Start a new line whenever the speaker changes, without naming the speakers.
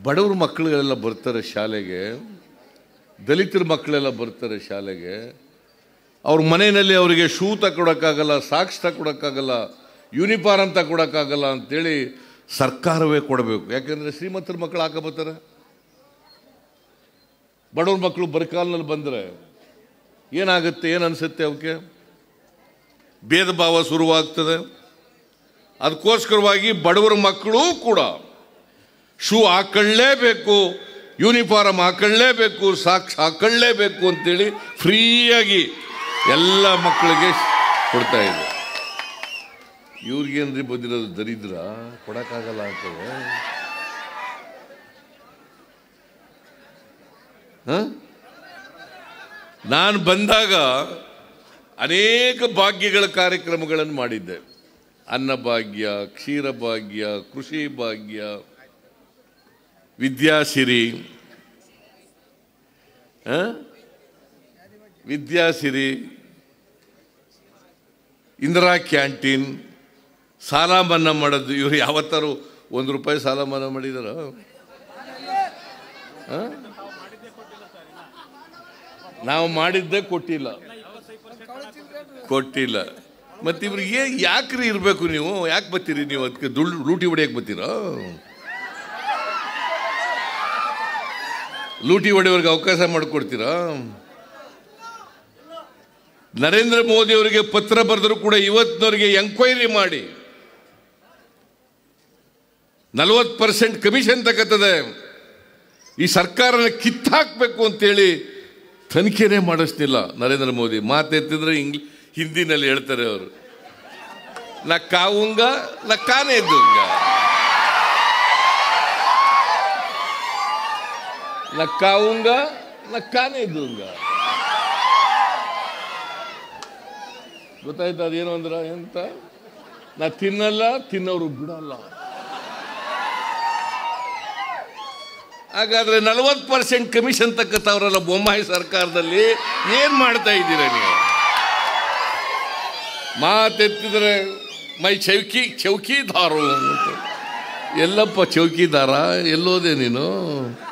ಬಡವ್ರ ಮಕ್ಕಳೆಲ್ಲ ಬರ್ತಾರೆ ಶಾಲೆಗೆ ದಲಿತರ ಮಕ್ಕಳೆಲ್ಲ ಬರ್ತಾರೆ ಶಾಲೆಗೆ ಅವ್ರ ಮನೆಯಲ್ಲಿ ಅವರಿಗೆ ಶೂ ತಗೊಳಕ್ಕಾಗಲ್ಲ ಸಾಕ್ಸ್ ತಗೊಳಕ್ಕಾಗಲ್ಲ ಯೂನಿಫಾರ್ಮ್ ತಗೊಳಕ್ಕಾಗಲ್ಲ ಅಂತೇಳಿ ಸರ್ಕಾರವೇ ಕೊಡಬೇಕು ಯಾಕೆಂದರೆ ಶ್ರೀಮಂತರ ಮಕ್ಕಳು ಹಾಕ ಬರ್ತಾರೆ ಬಡವ್ರ ಮಕ್ಕಳು ಬರಕಾಲ್ನಲ್ಲಿ ಬಂದರೆ ಏನಾಗುತ್ತೆ ಏನು ಅನಿಸುತ್ತೆ ಅವಕ್ಕೆ ಭೇದ ಭಾವ ಶುರುವಾಗ್ತದೆ ಅದಕ್ಕೋಸ್ಕರವಾಗಿ ಬಡವರ ಮಕ್ಕಳು ಕೂಡ ಶೂ ಹಾಕೊಳ್ಳೇಬೇಕು ಯೂನಿಫಾರ್ಮ್ ಹಾಕೊಳ್ಳೇಬೇಕು ಸಾಕ್ಸ್ ಹಾಕೊಳ್ಳೇಬೇಕು ಅಂತೇಳಿ ಫ್ರೀಯಾಗಿ ಎಲ್ಲ ಮಕ್ಕಳಿಗೆ ಕೊಡ್ತಾ ಇದೆ ಇವ್ರಿಗೇನ್ರಿ ಬಂದಿರೋದು ದರಿದ್ರ ಕೊಡಕ್ಕಾಗಲ್ಲ ಅಂತೇಳಿ ನಾನು ಬಂದಾಗ ಅನೇಕ ಭಾಗ್ಯಗಳ ಕಾರ್ಯಕ್ರಮಗಳನ್ನು ಮಾಡಿದ್ದೆ ಅನ್ನಭಾಗ್ಯ ಕ್ಷೀರಭಾಗ್ಯ ಕೃಷಿ ಭಾಗ್ಯ ವಿದ್ಯಾಸಿರಿ ಆ? ವಿದ್ಯಾಸಿರಿ ಇಂದಿರಾ ಕ್ಯಾಂಟೀನ್ ಸಾಲ ಮನ್ನಾ ಮಾಡೋದು ಇವರು ಯಾವತ್ತಾರು ಒಂದು ರೂಪಾಯಿ ಸಾಲ ಮನ್ನಾ ಮಾಡಿದಾರ ನಾವು ಮಾಡಿದ್ದೇ ಕೊಟ್ಟಿಲ್ಲ ಕೊಟ್ಟಿಲ್ಲ ಮತ್ತೆ ಇವ್ರಿಗೆ ಯಾಕ್ರಿ ಇರಬೇಕು ನೀವು ಯಾಕೆ ಬರ್ತೀರಿ ನೀವು ಅದಕ್ಕೆ ದುಡ್ಡು ಲೂಟಿ ಹೊಡಿಯಕ್ಕೆ ಬರ್ತೀರಾ ಲೂಟಿ ಹೊಡೆಯವ್ರಿಗೆ ಅವಕಾಶ ಮಾಡಿಕೊಡ್ತೀರಾ ನರೇಂದ್ರ ಮೋದಿ ಅವರಿಗೆ ಪತ್ರ ಬರೆದ್ರು ಕೂಡ ಇವತ್ತಿನವರಿಗೆ ಎಂಕ್ವೈರಿ ಮಾಡಿ ನಲವತ್ತು ಪರ್ಸೆಂಟ್ ಕಮಿಷನ್ ತಗತ್ತದೆ ಈ ಸರ್ಕಾರನ ಕಿತ್ತಾಕ್ಬೇಕು ಅಂತೇಳಿ ತನಿಖೆನೇ ಮಾಡಿಸ್ತಿಲ್ಲ ನರೇಂದ್ರ ಮೋದಿ ಮಾತೆತ್ತಿದ್ರೆ ಇಂಗ್ಲಿ ಹಿಂದಿನಲ್ಲಿ ಹೇಳ್ತಾರೆ ಅವರು ನ ಕಾವುಂಗ ನ ಕಾನೇ ದುಂಗ ನ ಕಾವುಂಗ ನ ಕಾನೇ ದುಂಗ ಗೊತ್ತಾಯ್ತಾ ಅದೇನು ಅಂದ್ರ ಎಂತ ನಾ ತಿನ್ನಲ್ಲ ತಿನ್ನೋರು ಬಿಡಲ್ಲ ಹಾಗಾದ್ರೆ ನಲವತ್ತು ಪರ್ಸೆಂಟ್ ಕಮಿಷನ್ ತಕ್ಕತ್ತವ್ರಲ್ಲ ಬೊಮ್ಮಾಯಿ ಸರ್ಕಾರದಲ್ಲಿ ಏನ್ ಮಾಡ್ತಾ ಇದ್ದೀರಾ ನೀವು ಮಾತೆತ್ತಿದ್ರೆ ಮೈ ಚೌಕಿ ಚೌಕಿದಾರು ಅಂತ ಎಲ್ಲಪ್ಪ ಚೌಕಿದಾರ ಎಲ್ಲೋದೆ ನೀನು